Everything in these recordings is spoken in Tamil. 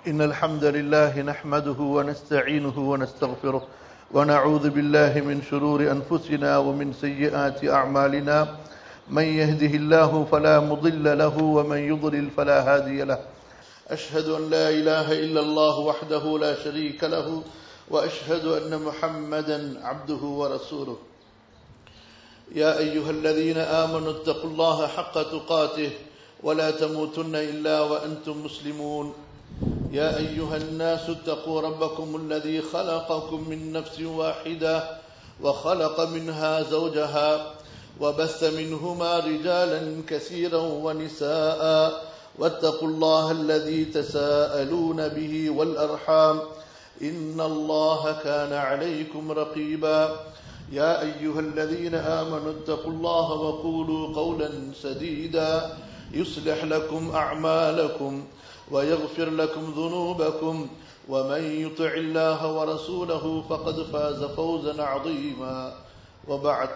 إن الحمد لله نحمده ونستعينه ونستغفره ونعوذ بالله من شرور أنفسنا ومن سيئات أعمالنا من يهده الله فلا مضل له ومن يضلل فلا هادي له أشهد أن لا إله إلا الله وحده لا شريك له وأشهد أن محمدا عبده ورسوله يا أيها الذين آمنوا اتقوا الله حق تقاته ولا تموتن إلا وأنتم مسلمون يا أيها الناس اتقوا ربكم الذي خلقكم من نفس واحدة وخلق منها زوجها وبث منهما رجالا كثيرا ونساء واتقوا الله الذي تساءلون به والأرحام إن الله كان عليكم رقيبا يا أيها الذين آمنوا اتقوا الله وقولوا قولا سديدا يصلح لكم أعمالكم ويغفر لكم ذنوبكم ومن يطع الله ورسوله فقد فاز فوزا عظيما وبعد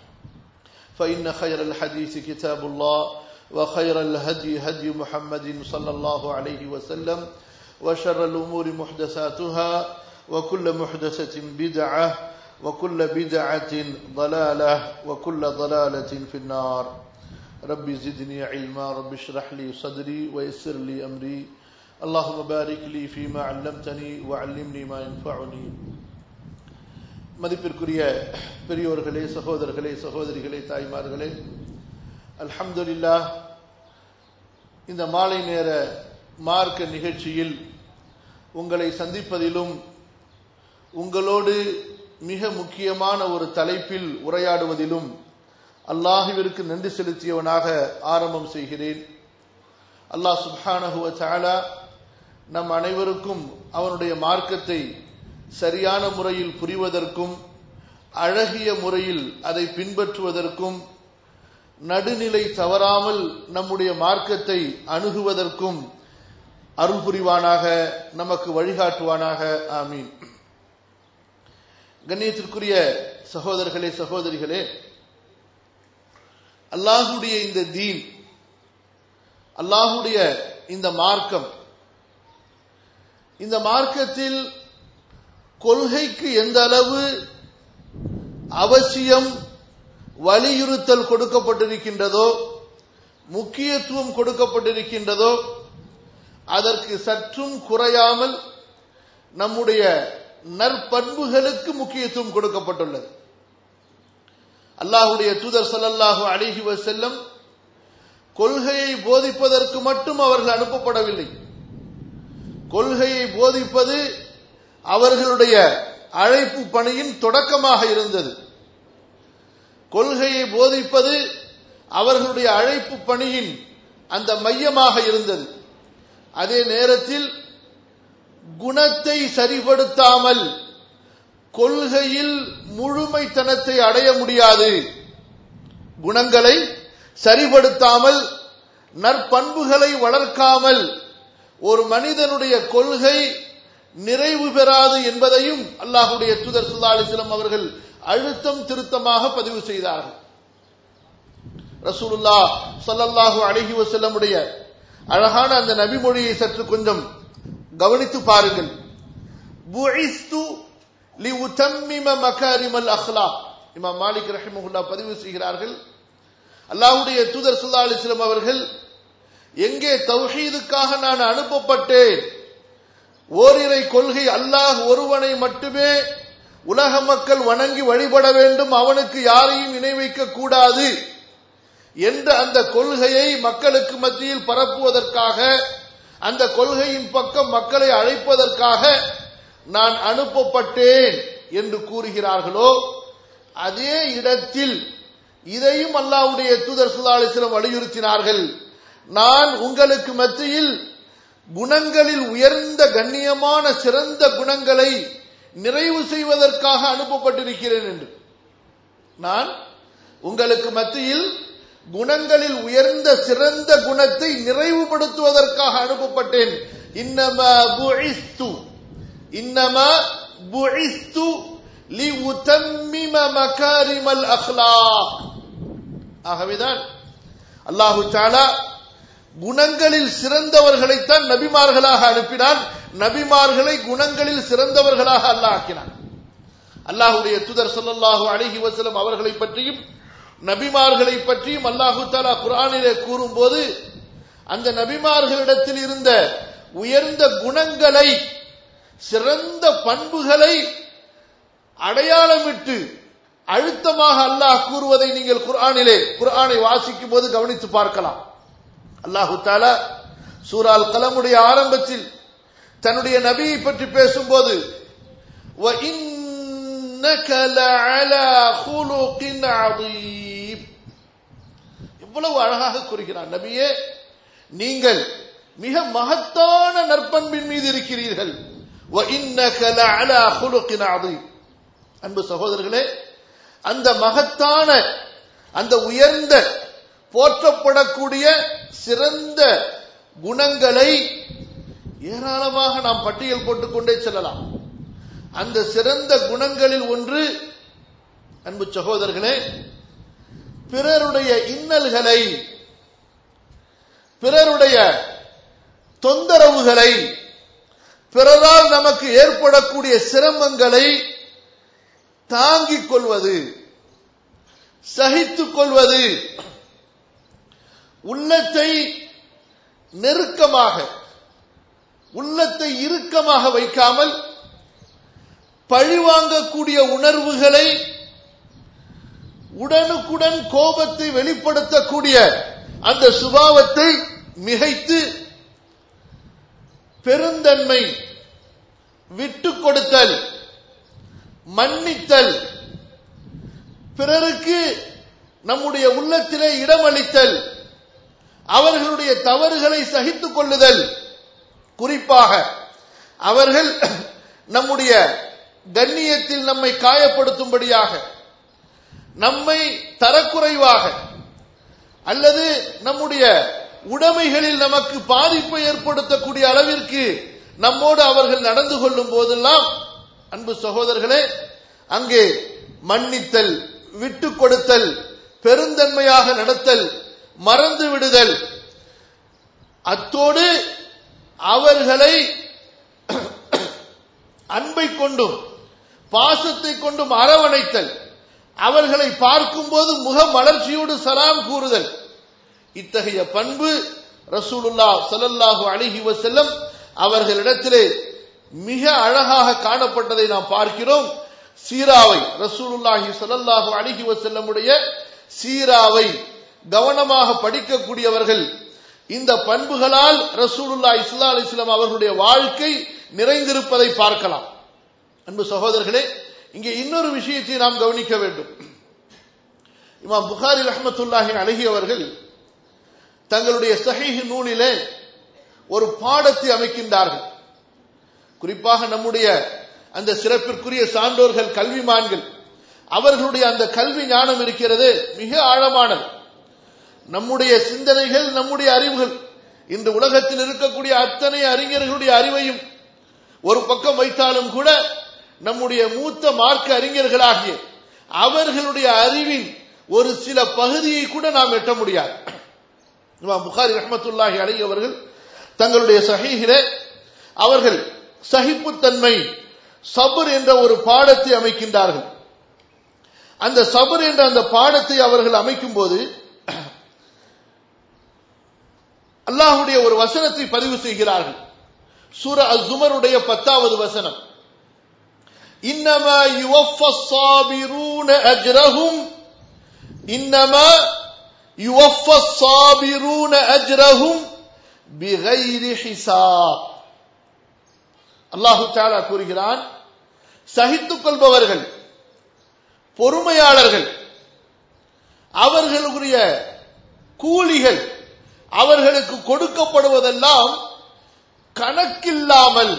فإن خير الحديث كتاب الله وخير الهدي هدي محمد صلى الله عليه وسلم وشر الأمور محدثاتها وكل محدثة بدعة وكل بدعة ضلالة وكل ضلالة في النار ربي زدني علما رب اشرح لي صدري ويسر لي أمري اللهم بارك لي فيما علمتني وعلمني ما ينفعني மதிப்பிற்குரிய பெரியோர்களே சகோதரர்களே சகோதரிகளே தாய்மார்களே அல்ஹம்துலில்லா இந்த மாலை நேர மார்க்க நிகழ்ச்சியில் உங்களை சந்திப்பதிலும் உங்களோடு மிக முக்கியமான ஒரு தலைப்பில் உரையாடுவதிலும் அல்லாஹுவிற்கு நன்றி செலுத்தியவனாக ஆரம்பம் செய்கிறேன் அல்லாஹ் சுப்ஹானஹுவ சாலா நம் அனைவருக்கும் அவனுடைய மார்க்கத்தை சரியான முறையில் புரிவதற்கும் அழகிய முறையில் அதை பின்பற்றுவதற்கும் நடுநிலை தவறாமல் நம்முடைய மார்க்கத்தை அணுகுவதற்கும் அருள் புரிவானாக நமக்கு வழிகாட்டுவானாக ஆமீன் கண்ணியத்திற்குரிய சகோதரர்களே சகோதரிகளே அல்லாஹுடைய இந்த தீன் அல்லாஹுடைய இந்த மார்க்கம் இந்த மார்க்கத்தில் கொள்கைக்கு எந்த அளவு அவசியம் வலியுறுத்தல் கொடுக்கப்பட்டிருக்கின்றதோ முக்கியத்துவம் கொடுக்கப்பட்டிருக்கின்றதோ அதற்கு சற்றும் குறையாமல் நம்முடைய நற்பண்புகளுக்கு முக்கியத்துவம் கொடுக்கப்பட்டுள்ளது அல்லாஹுடைய தூதர் சல்லல்லாஹு அலிஹி வசல்லம் கொள்கையை போதிப்பதற்கு மட்டும் அவர்கள் அனுப்பப்படவில்லை கொள்கையை போதிப்பது அவர்களுடைய அழைப்பு பணியின் தொடக்கமாக இருந்தது கொள்கையை போதிப்பது அவர்களுடைய அழைப்பு பணியின் அந்த மையமாக இருந்தது அதே நேரத்தில் குணத்தை சரிபடுத்தாமல் கொள்கையில் முழுமைத்தனத்தை அடைய முடியாது குணங்களை சரிபடுத்தாமல் நற்பண்புகளை வளர்க்காமல் ஒரு மனிதனுடைய கொள்கை நிறைவு பெறாது என்பதையும் அல்லாஹுடைய தூதர் சுல்லா அலிஸ்லாம் அவர்கள் அழுத்தம் திருத்தமாக பதிவு செய்தார்கள் ரசூலுல்லா சல்லல்லாஹு அழகி வசல்லமுடைய அழகான அந்த நபிமொழியை சற்று கொஞ்சம் கவனித்து பாருங்கள் லி உத்தம்மிம மகாரிமல் அஹ்லா இமாம் மாலிக் ரஹிமஹுல்லா பதிவு செய்கிறார்கள் அல்லாஹுடைய தூதர் சுல்லா அலிஸ்லாம் அவர்கள் எங்கே தௌஹீதுக்காக நான் அனுப்பப்பட்டேன் ஓரிரை கொள்கை அல்லாஹ் ஒருவனை மட்டுமே உலக மக்கள் வணங்கி வழிபட வேண்டும் அவனுக்கு யாரையும் இணை வைக்க கூடாது என்ற அந்த கொள்கையை மக்களுக்கு மத்தியில் பரப்புவதற்காக அந்த கொள்கையின் பக்கம் மக்களை அழைப்பதற்காக நான் அனுப்பப்பட்டேன் என்று கூறுகிறார்களோ அதே இடத்தில் இதையும் அல்லாவுடைய தூதர் சுதாலிசிலம் வலியுறுத்தினார்கள் நான் உங்களுக்கு மத்தியில் குணங்களில் உயர்ந்த கண்ணியமான சிறந்த குணங்களை நிறைவு செய்வதற்காக அனுப்பப்பட்டிருக்கிறேன் என்று நான் உங்களுக்கு மத்தியில் குணங்களில் உயர்ந்த சிறந்த குணத்தை நிறைவுபடுத்துவதற்காக அனுப்பப்பட்டேன் இன்னமா புஇஸ்து இன்னமா புஇஸ்து லி உத்தம்மிம மகாரிமல் அஹ்லாக் ஆகவேதான் அல்லாஹு தாலா குணங்களில் சிறந்தவர்களைத்தான் நபிமார்களாக அனுப்பினான் நபிமார்களை குணங்களில் சிறந்தவர்களாக அல்லாஹ் ஆக்கினான் அல்லாஹுடைய துதர் சொல்லல்லாஹு அழகி வசலம் அவர்களை பற்றியும் நபிமார்களை பற்றியும் அல்லாஹு தாலா குரானிலே கூறும்போது அந்த நபிமார்களிடத்தில் இருந்த உயர்ந்த குணங்களை சிறந்த பண்புகளை அடையாளமிட்டு அழுத்தமாக அல்லாஹ் கூறுவதை நீங்கள் குர்ஆனிலே குர்ஆனை வாசிக்கும் போது கவனித்து பார்க்கலாம் அல்லாஹு தாலா சூரால் கலமுடைய ஆரம்பத்தில் தன்னுடைய நபியை பற்றி பேசும்போது எவ்வளவு அழகாக கூறுகிறான் நபியே நீங்கள் மிக மகத்தான நற்பண்பின் மீது இருக்கிறீர்கள் அன்பு சகோதரர்களே அந்த மகத்தான அந்த உயர்ந்த போற்றப்படக்கூடிய சிறந்த குணங்களை ஏராளமாக நாம் பட்டியல் போட்டுக்கொண்டே செல்லலாம் அந்த சிறந்த குணங்களில் ஒன்று அன்பு சகோதரர்களே பிறருடைய இன்னல்களை பிறருடைய தொந்தரவுகளை பிறரால் நமக்கு ஏற்படக்கூடிய சிரமங்களை தாங்கிக் கொள்வது சகித்துக் கொள்வது உள்ளத்தை நெருக்கமாக உள்ளத்தை இறுக்கமாக வைக்காமல் பழிவாங்கக்கூடிய உணர்வுகளை உடனுக்குடன் கோபத்தை வெளிப்படுத்தக்கூடிய அந்த சுபாவத்தை மிகைத்து பெருந்தன்மை விட்டு கொடுத்தல் மன்னித்தல் பிறருக்கு நம்முடைய உள்ளத்திலே இடமளித்தல் அவர்களுடைய தவறுகளை சகித்துக் கொள்ளுதல் குறிப்பாக அவர்கள் நம்முடைய கண்ணியத்தில் நம்மை காயப்படுத்தும்படியாக நம்மை தரக்குறைவாக அல்லது நம்முடைய உடைமைகளில் நமக்கு பாதிப்பை ஏற்படுத்தக்கூடிய அளவிற்கு நம்மோடு அவர்கள் நடந்து கொள்ளும் போதெல்லாம் அன்பு சகோதரர்களே அங்கே மன்னித்தல் விட்டு கொடுத்தல் பெருந்தன்மையாக நடத்தல் மறந்து விடுதல் அத்தோடு அவர்களை அன்பை கொண்டும் பாசத்தை கொண்டும் அரவணைத்தல் அவர்களை பார்க்கும்போது முக மலர்ச்சியோடு சலாம் கூறுதல் இத்தகைய பண்பு ரசூலுல்லா சல்லல்லாஹு அலிஹி வசல்லம் அவர்களிடத்திலே மிக அழகாக காணப்பட்டதை நாம் பார்க்கிறோம் சீராவை ரசூலுல்லாஹி சல்லல்லாஹு அலிஹி வசல்லமுடைய சீராவை கவனமாக படிக்கக்கூடியவர்கள் இந்த பண்புகளால் ரசூலுல்லா இஸ்லா அலிஸ்லாம் அவர்களுடைய வாழ்க்கை நிறைந்திருப்பதை பார்க்கலாம் அன்பு சகோதரர்களே இங்கே இன்னொரு விஷயத்தை நாம் கவனிக்க வேண்டும் இமாம் புகாரி ரஹமத்துல்லாஹி அழகி அவர்கள் தங்களுடைய சஹீஹ் நூலிலே ஒரு பாடத்தை அமைக்கின்றார்கள் குறிப்பாக நம்முடைய அந்த சிறப்பிற்குரிய சான்றோர்கள் கல்விமான்கள் அவர்களுடைய அந்த கல்வி ஞானம் இருக்கிறது மிக ஆழமானது நம்முடைய சிந்தனைகள் நம்முடைய அறிவுகள் இந்த உலகத்தில் இருக்கக்கூடிய அத்தனை அறிஞர்களுடைய அறிவையும் ஒரு பக்கம் வைத்தாலும் கூட நம்முடைய மூத்த மார்க்க அறிஞர்களாகிய அவர்களுடைய அறிவின் ஒரு சில பகுதியை கூட நாம் எட்ட முடியாது புகாரி ரஹமத்துல்லாஹி அலி அவர்கள் தங்களுடைய சஹீகிலே அவர்கள் சகிப்புத்தன்மை சபர் என்ற ஒரு பாடத்தை அமைக்கின்றார்கள் அந்த சபர் என்ற அந்த பாடத்தை அவர்கள் அமைக்கும் போது அல்லாஹுடைய ஒரு வசனத்தை பதிவு செய்கிறார்கள் சூர அல் ஜுமருடைய பத்தாவது வசனம் இன்னமா யுவஃப சாபிரூன அஜ்ரஹும் இன்னமா யுவஃப சாபிரூன அஜ்ரஹும் பிகைரி ஹிசாப் அல்லாஹு தாலா கூறுகிறான் சகித்துக் கொள்பவர்கள் பொறுமையாளர்கள் அவர்களுடைய கூலிகள் அவர்களுக்கு கொடுக்கப்படுவதெல்லாம் கணக்கில்லாமல்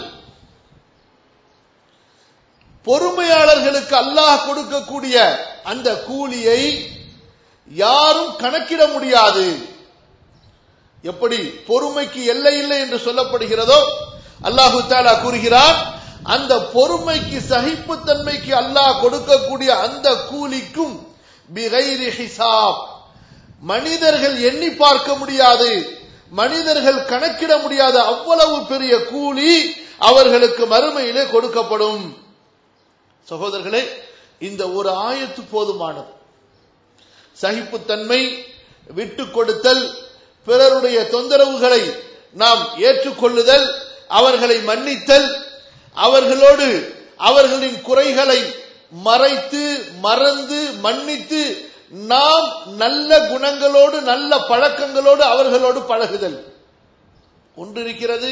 பொறுமையாளர்களுக்கு அல்லாஹ் கொடுக்கக்கூடிய அந்த கூலியை யாரும் கணக்கிட முடியாது எப்படி பொறுமைக்கு எல்லை இல்லை என்று சொல்லப்படுகிறதோ அல்லாஹு தாலா கூறுகிறார் அந்த பொறுமைக்கு சகிப்புத்தன்மைக்கு அல்லாஹ் கொடுக்கக்கூடிய அந்த கூலிக்கும் பிகைரி ஹிசாப் மனிதர்கள் எண்ணி பார்க்க முடியாது மனிதர்கள் கணக்கிட முடியாத அவ்வளவு பெரிய கூலி அவர்களுக்கு மறுமையிலே கொடுக்கப்படும் சகோதரர்களே இந்த ஒரு ஆயத்து போதுமானது சகிப்புத்தன்மை விட்டு கொடுத்தல் பிறருடைய தொந்தரவுகளை நாம் ஏற்றுக்கொள்ளுதல் அவர்களை மன்னித்தல் அவர்களோடு அவர்களின் குறைகளை மறைத்து மறந்து மன்னித்து நாம் நல்ல குணங்களோடு நல்ல பழக்கங்களோடு அவர்களோடு பழகுதல் ஒன்றிருக்கிறது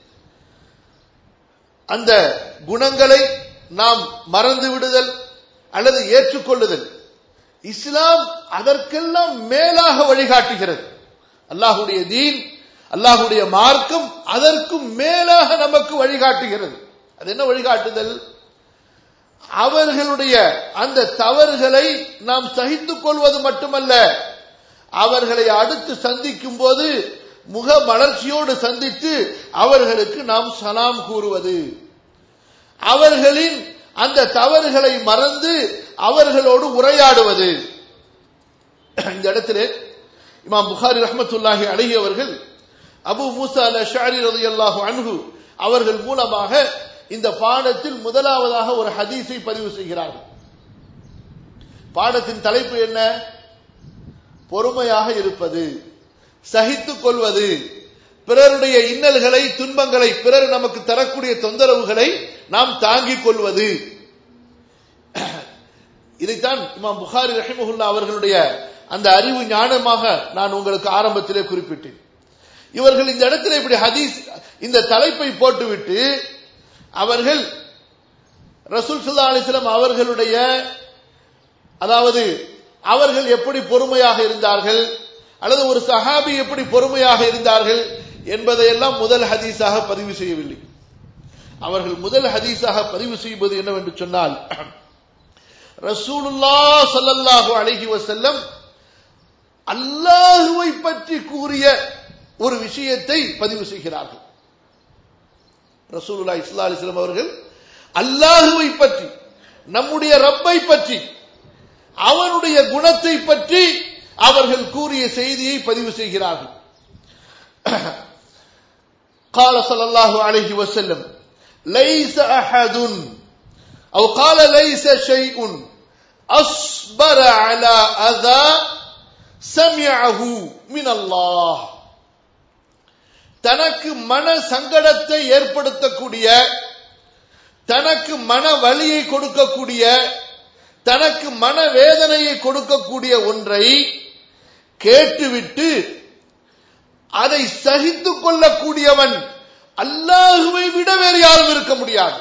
அந்த குணங்களை நாம் மறந்து விடுதல் அல்லது ஏற்றுக்கொள்ளுதல் இஸ்லாம் அதற்கெல்லாம் மேலாக வழிகாட்டுகிறது அல்லாஹுடைய தீன் அல்லாஹுடைய மார்க்கம் அதற்கும் மேலாக நமக்கு வழிகாட்டுகிறது அது என்ன வழிகாட்டுதல் அவர்களுடைய அந்த தவறுகளை நாம் சகித்துக் கொள்வது மட்டுமல்ல அவர்களை அடுத்து சந்திக்கும் போது முக மலர்ச்சியோடு சந்தித்து அவர்களுக்கு நாம் சலாம் கூறுவது அவர்களின் அந்த தவறுகளை மறந்து அவர்களோடு உரையாடுவது இந்த இடத்திலே இமாம் புகாரி ரஹமத்துல்லாஹி அழகி அவர்கள் அபு மூசா அல் ஷாரி ரலியல்லாஹு அன்ஹு அவர்கள் மூலமாக இந்த பாடத்தில் முதலாவதாக ஒரு ஹதீஸை பதிவு செய்கிறார்கள் பாடத்தின் தலைப்பு என்ன பொறுமையாக இருப்பது சகித்துக் கொள்வது பிறருடைய இன்னல்களை துன்பங்களை பிறர் நமக்கு தரக்கூடிய தொந்தரவுகளை நாம் தாங்கிக் கொள்வது இதைத்தான் இமாம் புகாரி ரஹிமஹுல்லா அவர்களுடைய அந்த அறிவு ஞானமாக நான் உங்களுக்கு ஆரம்பத்திலே குறிப்பிட்டேன் இவர்கள் இந்த இடத்துல இப்படி ஹதீஸ் இந்த தலைப்பை போட்டுவிட்டு அவர்கள் ரசூல் சுல்லா அலிஸ்லாம் அவர்களுடைய அதாவது அவர்கள் எப்படி பொறுமையாக இருந்தார்கள் அல்லது ஒரு சஹாபி எப்படி பொறுமையாக இருந்தார்கள் என்பதையெல்லாம் முதல் ஹதீஸாக பதிவு செய்யவில்லை அவர்கள் முதல் ஹதீஸாக பதிவு செய்வது என்னவென்று சொன்னால் ரசூலுல்லா சல்லல்லாஹு அலைஹி வசல்லம் அல்லாஹுவை பற்றி கூறிய ஒரு விஷயத்தை பதிவு செய்கிறார்கள் ரசூலுல்லா இஸ்லா அலிஸ்லாம் அவர்கள் அல்லாஹுவை பற்றி நம்முடைய ரப்பை பற்றி அவனுடைய குணத்தை பற்றி அவர்கள் கூறிய செய்தியை பதிவு செய்கிறார்கள் قال صلى الله عليه وسلم ليس أحد أو قال ليس شيء أصبر على أذى سمعه من الله தனக்கு மன சங்கடத்தை ஏற்படுத்தக்கூடிய தனக்கு மன வலியை கொடுக்கக்கூடிய தனக்கு மன வேதனையை கொடுக்கக்கூடிய ஒன்றை கேட்டுவிட்டு அதை சகித்துக் கொள்ளக்கூடியவன் அல்லாஹுவை விட வேறு யாரும் இருக்க முடியாது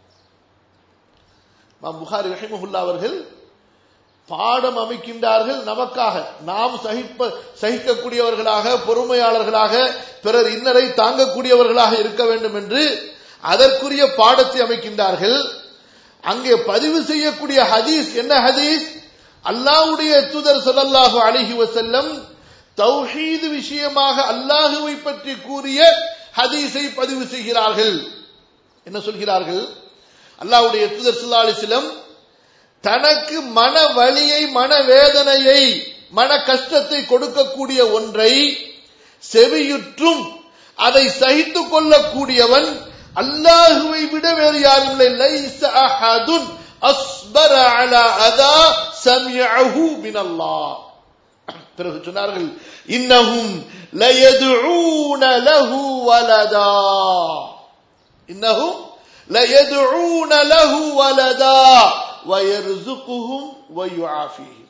புகாரி ரஹிமஹுல்லா அவர்கள் பாடம் அமைக்கின்றார்கள் நமக்காக நாம் சகிப்ப சகிக்கக்கூடியவர்களாக பொறுமையாளர்களாக பிறர் இன்னரை தாங்கக்கூடியவர்களாக இருக்க வேண்டும் என்று அதற்குரிய பாடத்தை அமைக்கின்றார்கள் அங்கே பதிவு செய்யக்கூடிய ஹதீஸ் என்ன ஹதீஸ் அல்லாஹ்வுடைய தூதர் ஸல்லல்லாஹு அலைஹி வஸல்லம் தௌஹீது விஷயமாக அல்லாஹுவை பற்றி கூறிய ஹதீஸை பதிவு செய்கிறார்கள் என்ன சொல்கிறார்கள் அல்லாஹ்வுடைய தூதர் ஸல்லல்லாஹு அலைஹி வஸல்லம் தனக்கு மன வலியை மன வேதனையை மன கஷ்டத்தை கொடுக்கக்கூடிய ஒன்றை செவியுற்றும் அதை சகித்துக் கொள்ளக்கூடியவன் அல்லாஹுவை விட வேறு யாரும் இல்லை லைஸ அஹதுன் அஸ்பர அலா அதா சமியஹு மினல்லாஹ் பிறகு சொன்னார்கள் இன்னஹும் லயதுஊன லஹு வலதா இன்னஹும் லயதுஊன லஹு வலதா ويرزقهم ويعافيهم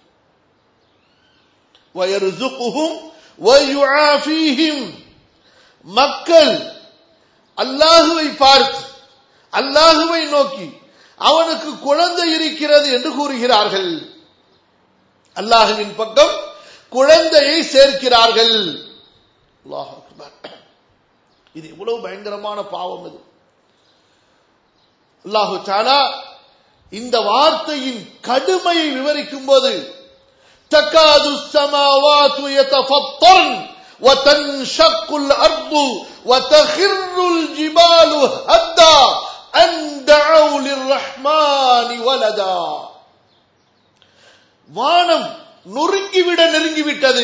ويرزقهم ويعافيهم மக்கள் அல்லாஹுவை பார்த்து அல்லாஹுவை நோக்கி அவனுக்கு குழந்தை இருக்கிறது என்று கூறுகிறார்கள் அல்லாஹுவின் பக்கம் குழந்தையை சேர்க்கிறார்கள் அல்லாஹ் இது எவ்வளவு பயங்கரமான பாவம் இது அல்லாஹு தாலா இந்த வார்த்தையின் கடுமையை விவரிக்கும் போது تكاد السماوات يتفطرن وتنشق الأرض وتخر الجبال هدا أن دعوا للرحمن ولدا வானம் நொறுங்கிவிட நெருங்கிவிட்டது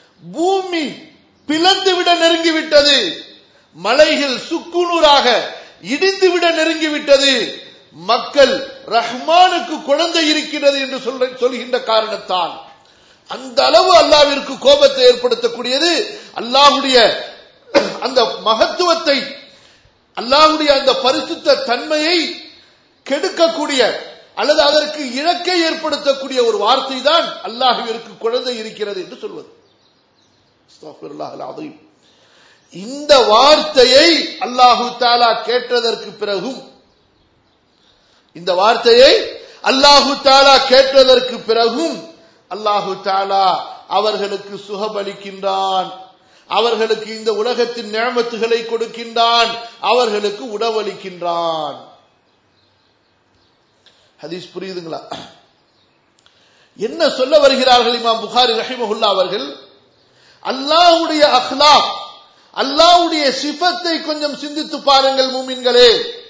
பூமி பிளந்துவிட நெருங்கிவிட்டது மலைகள் சுக்குநூறாக இடிந்துவிட நெருங்கிவிட்டது மக்கள் ரஹ்மானுக்கு குழந்தை இருக்கிறது என்று சொல்ற சொல்கின்ற காரணத்தால் அந்த அளவு அல்லாவிற்கு கோபத்தை ஏற்படுத்தக்கூடியது அல்லாஹுடைய அந்த மகத்துவத்தை அல்லாஹுடைய அந்த பரிசுத்த தன்மையை கெடுக்கக்கூடிய அல்லது அதற்கு இழக்கை ஏற்படுத்தக்கூடிய ஒரு வார்த்தை தான் அல்லாஹுவிற்கு குழந்தை இருக்கிறது என்று சொல்வது இந்த வார்த்தையை அல்லாஹு தாலா கேட்டதற்கு பிறகும் இந்த வார்த்தையை அல்லாஹு தாலா கேட்டதற்கு பிறகும் அல்லாஹு தாலா அவர்களுக்கு சுகபளிக்கின்றான் அவர்களுக்கு இந்த உலகத்தின் நியமத்துகளை கொடுக்கின்றான் அவர்களுக்கு உணவளிக்கின்றான் ஹதீஸ் புரியுதுங்களா என்ன சொல்ல வருகிறார்கள் இமாம் புகாரி ரஹிமஹுல்லா அவர்கள் அல்லாஹுடைய அஹ்லாக் அல்லாஹுடைய சிபத்தை கொஞ்சம் சிந்தித்து பாருங்கள் மூமின்களே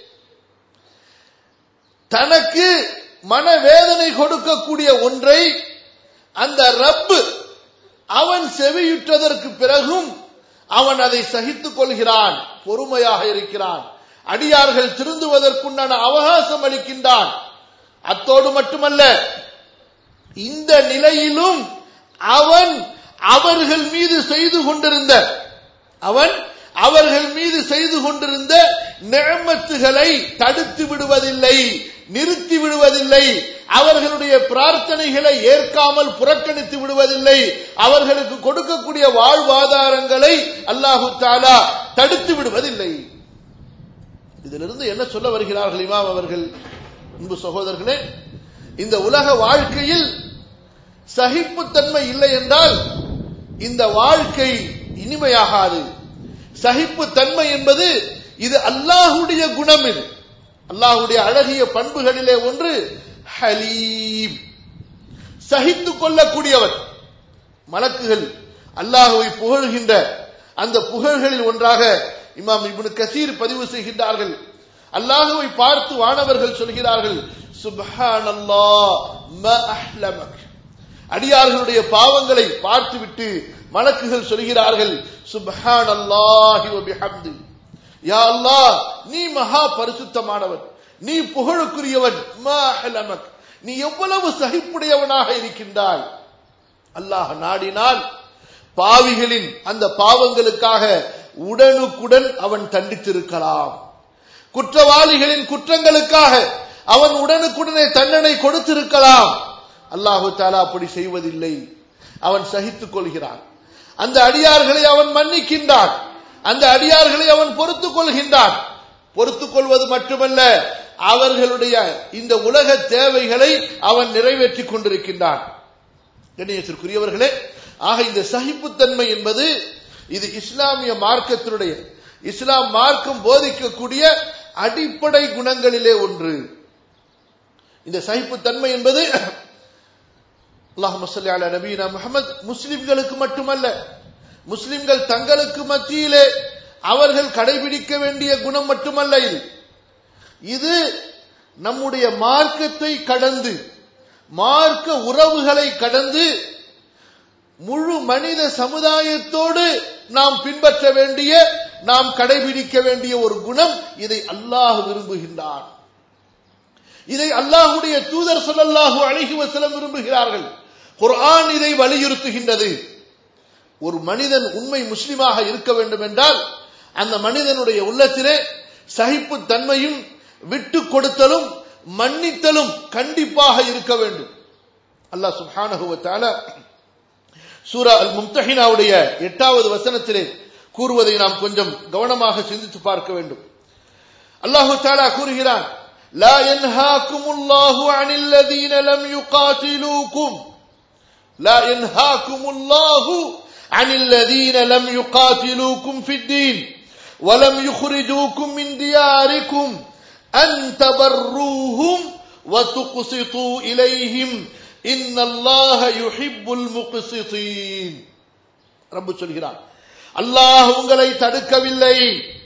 தனக்கு மனவேதனை கொடுக்கக்கூடிய ஒன்றை அந்த ரப்பு அவன் செவியுற்றதற்கு பிறகும் அவன் அதை சகித்துக் கொள்கிறான் பொறுமையாக இருக்கிறான் அடியார்கள் திருந்துவதற்குண்டான அவகாசம் அளிக்கின்றான் அத்தோடு மட்டுமல்ல இந்த நிலையிலும் அவன் அவர்கள் மீது செய்து கொண்டிருந்த அவன் அவர்கள் மீது செய்து கொண்டிருந்த நிழமத்துகளை தடுத்து விடுவதில்லை நிறுத்தி விடுவதில்லை அவர்களுடைய பிரார்த்தனைகளை ஏற்காமல் புறக்கணித்து விடுவதில்லை அவர்களுக்கு கொடுக்கக்கூடிய வாழ்வாதாரங்களை அல்லாஹு தாலா தடுத்து விடுவதில்லை இதிலிருந்து என்ன சொல்ல வருகிறார்கள் இமாம் அவர்கள் அன்பு சகோதரர்களே இந்த உலக வாழ்க்கையில் சகிப்புத்தன்மை இல்லை என்றால் இந்த வாழ்க்கை இனிமையாகாது சகிப்புத்தன்மை என்பது இது அல்லாஹுடைய குணம் இது அல்லாஹுடைய அழகிய பண்புகளிலே ஒன்று ஹலீம் சகித்துக் கொள்ளக்கூடியவர் மலக்குகள் அல்லாஹுவை புகழ்கின்ற அந்த புகழ்களில் ஒன்றாக இமாம் இப்னு கசீர் பதிவு செய்கின்றார்கள் அல்லாஹுவை பார்த்து வானவர்கள் சொல்கிறார்கள் சுப்ஹானல்லாஹ் ம அஹ்லமக் அடியார்களுடைய பாவங்களை பார்த்துவிட்டு மலக்குகள் சொல்கிறார்கள் சுப்ஹான் அல்லாஹி வபிஹம்து யா அல்லாஹ் நீ மகா பரிசுத்தமானவன் நீ புகழுக்குரியவன் மா அஹ்லமக் நீ எவ்வளவு சகிப்புடையவனாக இருக்கின்றாய் அல்லாஹ் நாடினால் பாவிகளின் அந்த பாவங்களுக்காக உடனுக்குடன் அவன் தண்டித்திருக்கலாம் குற்றவாளிகளின் குற்றங்களுக்காக அவன் உடனுக்குடனே தண்டனை கொடுத்திருக்கலாம் அல்லாஹு தாலா அப்படி செய்வதில்லை அவன் சகித்துக் கொள்கிறான் அந்த அடியார்களை அவன் மன்னிக்கின்றான் அந்த அடியார்களை அவன் பொறுத்துக் கொள்கின்றான் பொறுத்துக் கொள்வது மட்டுமல்ல அவர்களுடைய இந்த உலக தேவைகளை அவன் நிறைவேற்றிக் கொண்டிருக்கின்றான் கண்ணியத்திற்குரியவர்களே ஆக இந்த சகிப்புத்தன்மை என்பது இது இஸ்லாமிய மார்க்கத்தினுடைய இஸ்லாம் மார்க்கம் போதிக்கக்கூடிய அடிப்படை குணங்களிலே ஒன்று இந்த சகிப்புத்தன்மை என்பது அல்லாஹ் சொல்லி அல நபீனா முகமது முஸ்லிம்களுக்கு மட்டுமல்ல முஸ்லிம்கள் தங்களுக்கு மத்தியிலே அவர்கள் கடைபிடிக்க வேண்டிய குணம் மட்டுமல்ல இது இது நம்முடைய மார்க்கத்தை கடந்து மார்க்க உறவுகளை கடந்து முழு மனித சமுதாயத்தோடு நாம் பின்பற்ற வேண்டிய நாம் கடைபிடிக்க வேண்டிய ஒரு குணம் இதை அல்லாஹ் விரும்புகின்றான் இதை அல்லாஹுடைய தூதர் சொல்லல்லாஹு அழகி வசலம் விரும்புகிறார்கள் குர்ஆன் இதை வலியுறுத்துகின்றது ஒரு மனிதன் உண்மை முஸ்லிமாக இருக்க வேண்டும் என்றால் அந்த மனிதனுடைய உள்ளத்திலே சகிப்பு தன்மையும் விட்டு கொடுத்தலும் மன்னித்தலும் கண்டிப்பாக இருக்க வேண்டும் அல்லாஹ் சுப்ஹானஹுவத்தால சூரா அல் மும்தஹினாவுடைய எட்டாவது வசனத்திலே கூறுவதை நாம் கொஞ்சம் கவனமாக சிந்தித்து பார்க்க வேண்டும் அல்லாஹு தாலா கூறுகிறான் لا ينهاكم الله عن الذين لم يقاتلوكم لا ينهاكم الله عن الذين لم يقاتلوكم في الدين ولم يخرجوكم من دياركم أن تبروهم وتقسطوا إليهم إن الله يحب المقسطين رب சொல்கிறான் அல்லாஹ் உங்களை தடுக்கவில்லை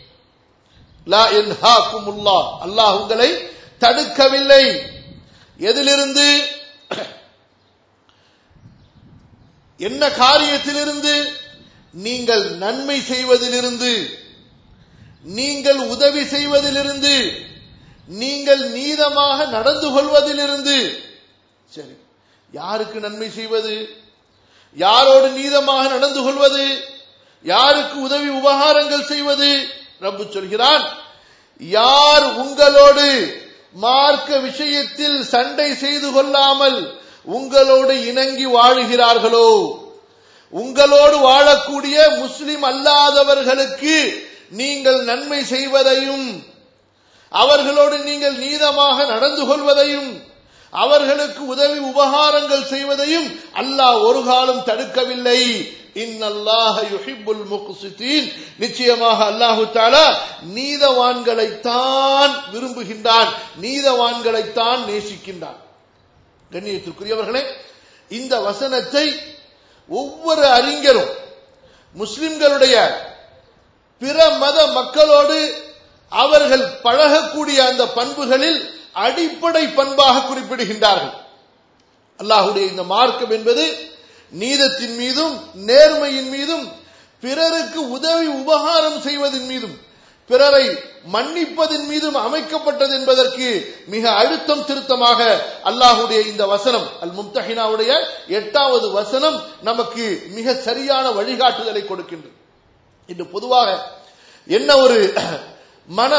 லா என்ஹாக்குமுல்லா அல்லாஹ் உங்களை தடுக்கவில்லை எதிலிருந்து என்ன காரியத்திலிருந்து நீங்கள் நன்மை செய்வதிலிருந்து நீங்கள் உதவி செய்வதிலிருந்து நீங்கள் நீதமாக நடந்து கொள்வதிலிருந்து சரி யாருக்கு நன்மை செய்வது யாரோடு நீதமாக நடந்து கொள்வது யாருக்கு உதவி உபகாரங்கள் செய்வது ரப்பு சொல்கிறான் யார் உங்களோடு மார்க்க விஷயத்தில் சண்டை செய்து கொள்ளாமல் உங்களோடு இணங்கி வாழுகிறார்களோ உங்களோடு வாழக்கூடிய முஸ்லிம் அல்லாதவர்களுக்கு நீங்கள் நன்மை செய்வதையும் அவர்களோடு நீங்கள் நீதமாக நடந்து கொள்வதையும் அவர்களுக்கு உதவி உபகாரங்கள் செய்வதையும் அல்லாஹ் ஒரு காலம் தடுக்கவில்லை இன்னல்லாஹ யுஹிப்புல் முக்சிதீன் நிச்சயமாக அல்லாஹு தாலா நீதவான்களைத்தான் விரும்புகின்றான் நீதவான்களைத்தான் நேசிக்கின்றான் கண்ணியத்திற்குரியவர்களே இந்த வசனத்தை ஒவ்வொரு அறிஞரும் முஸ்லிம்களுடைய பிற மத மக்களோடு அவர்கள் பழகக்கூடிய அந்த பண்புகளில் அடிப்படை பண்பாக குறிப்பிடுகின்றார்கள் அல்லாஹுடைய இந்த மார்க்கம் என்பது நீதத்தின் மீதும் நேர்மையின் மீதும் பிறருக்கு உதவி உபகாரம் செய்வதன் மீதும் பிறரை மன்னிப்பதன் மீதும் அமைக்கப்பட்டது என்பதற்கு மிக அழுத்தம் திருத்தமாக அல்லாஹுடைய இந்த வசனம் அல் மும்தஹினாவுடைய எட்டாவது வசனம் நமக்கு மிக சரியான வழிகாட்டுதலை கொடுக்கின்றது இன்று பொதுவாக என்ன ஒரு மன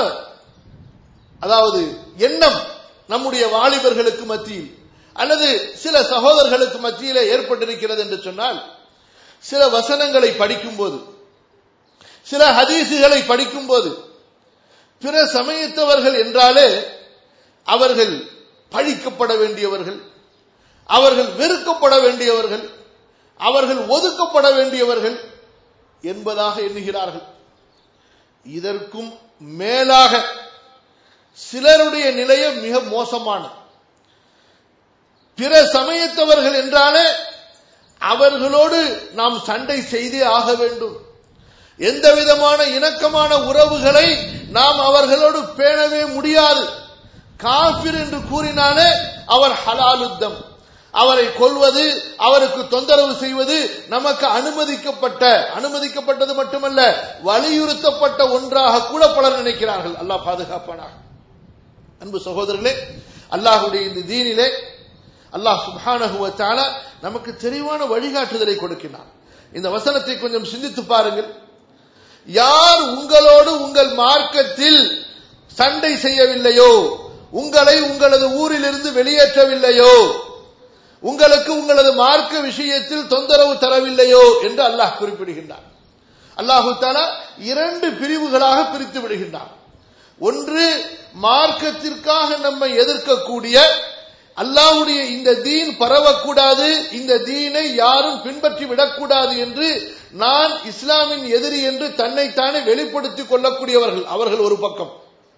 அதாவது எண்ணம் நம்முடைய வாலிபர்களுக்கு மத்தியில் அல்லது சில சகோதரர்களுக்கு மத்தியிலே ஏற்பட்டிருக்கிறது என்று சொன்னால் சில வசனங்களை படிக்கும்போது சில ஹதீசுகளை படிக்கும்போது பிற சமயத்தவர்கள் என்றாலே அவர்கள் பழிக்கப்பட வேண்டியவர்கள் அவர்கள் வெறுக்கப்பட வேண்டியவர்கள் அவர்கள் ஒதுக்கப்பட வேண்டியவர்கள் என்பதாக எண்ணுகிறார்கள் இதற்கும் மேலாக சிலருடைய நிலையம் மிக மோசமானது பிற சமயத்தவர்கள் என்றாலே அவர்களோடு நாம் சண்டை செய்தே ஆக வேண்டும் எந்த விதமான இணக்கமான உறவுகளை நாம் அவர்களோடு பேணவே முடியாது காபிர் என்று கூறினாலே அவர் ஹலாலுத்தம் அவரை கொல்வது அவருக்கு தொந்தரவு செய்வது நமக்கு அனுமதிக்கப்பட்ட அனுமதிக்கப்பட்டது மட்டுமல்ல வலியுறுத்தப்பட்ட ஒன்றாக கூட பலர் நினைக்கிறார்கள் அல்லாஹ் பாதுகாப்பானாக அன்பு சகோதரர்களே அல்லாஹுடைய இந்த தீனிலே அல்லாஹ் சுபானகுவத்தால நமக்கு தெளிவான வழிகாட்டுதலை கொடுக்கிறார் இந்த வசனத்தை கொஞ்சம் சிந்தித்து பாருங்கள் யார் உங்களோடு உங்கள் மார்க்கத்தில் சண்டை செய்யவில்லையோ உங்களை உங்களது ஊரிலிருந்து வெளியேற்றவில்லையோ உங்களுக்கு உங்களது மார்க்க விஷயத்தில் தொந்தரவு தரவில்லையோ என்று அல்லாஹ் குறிப்பிடுகின்றார் அல்லாஹு தாலா இரண்டு பிரிவுகளாக பிரித்து விடுகின்றார் ஒன்று மார்க்கத்திற்காக நம்மை எதிர்க்கக்கூடிய அல்லாவுடைய இந்த தீன் பரவக்கூடாது இந்த தீனை யாரும் பின்பற்றி விடக்கூடாது என்று நான் இஸ்லாமின் எதிரி என்று தன்னைத்தானே வெளிப்படுத்திக் கொள்ளக்கூடியவர்கள் அவர்கள் ஒரு பக்கம்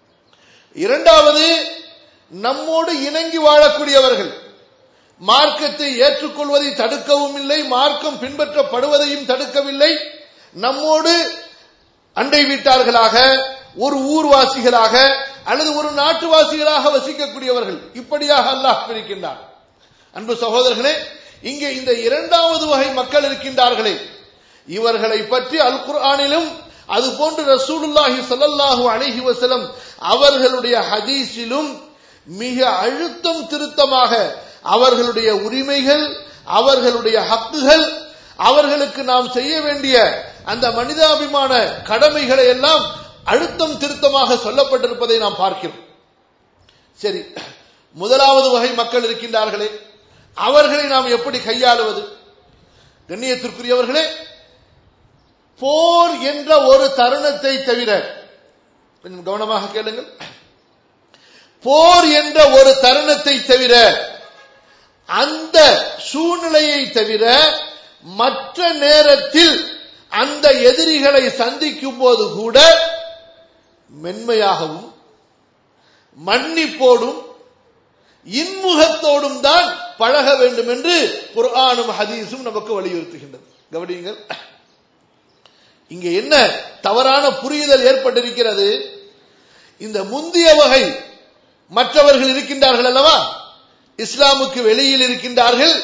இரண்டாவது நம்மோடு இணங்கி வாழக்கூடியவர்கள் மார்க்கத்தை ஏற்றுக்கொள்வதை தடுக்கவும் இல்லை மார்க்கம் பின்பற்றப்படுவதையும் தடுக்கவில்லை நம்மோடு அண்டை வீட்டார்களாக ஒரு ஊர்வாசிகளாக அல்லது ஒரு நாட்டுவாசிகளாக வசிக்கக்கூடியவர்கள் இப்படியாக அல்லாஹ் பிரிக்கின்றார் அன்பு சகோதரர்களே இங்கே இந்த இரண்டாவது வகை மக்கள் இருக்கின்றார்களே இவர்களை பற்றி அல் குர்ஆனிலும் அது போன்று ரசூலுல்லாஹி ஸல்லல்லாஹு அலைஹி வஸல்லம் அவர்களுடைய ஹதீஸிலும் மிக அழுத்தம் திருத்தமாக அவர்களுடைய உரிமைகள் அவர்களுடைய ஹக்குகள் அவர்களுக்கு நாம் செய்ய வேண்டிய அந்த மனிதாபிமான கடமைகளை எல்லாம் அழுத்தம் திருத்தமாக சொல்லப்பட்டிருப்பதை நாம் பார்க்கிறோம் சரி முதலாவது வகை மக்கள் இருக்கின்றார்களே அவர்களை நாம் எப்படி கையாளுவது கண்ணியத்திற்குரியவர்களே போர் என்ற ஒரு தருணத்தை தவிர கொஞ்சம் கவனமாக கேளுங்கள் போர் என்ற ஒரு தருணத்தை தவிர அந்த சூழ்நிலையை தவிர மற்ற நேரத்தில் அந்த எதிரிகளை சந்திக்கும் போது கூட மென்மையாகவும் மன்னிப்போடும் இன்முகத்தோடும் தான் பழக வேண்டும் என்று குர்ஆனும் ஹதீஸும் நமக்கு வலியுறுத்துகின்றது கவனியுங்கள் இங்க என்ன தவறான புரிதல் ஏற்பட்டிருக்கிறது இந்த முந்திய வகை மற்றவர்கள் இருக்கின்றார்கள் அல்லவா இஸ்லாமுக்கு வெளியில் இருக்கின்றார்கள்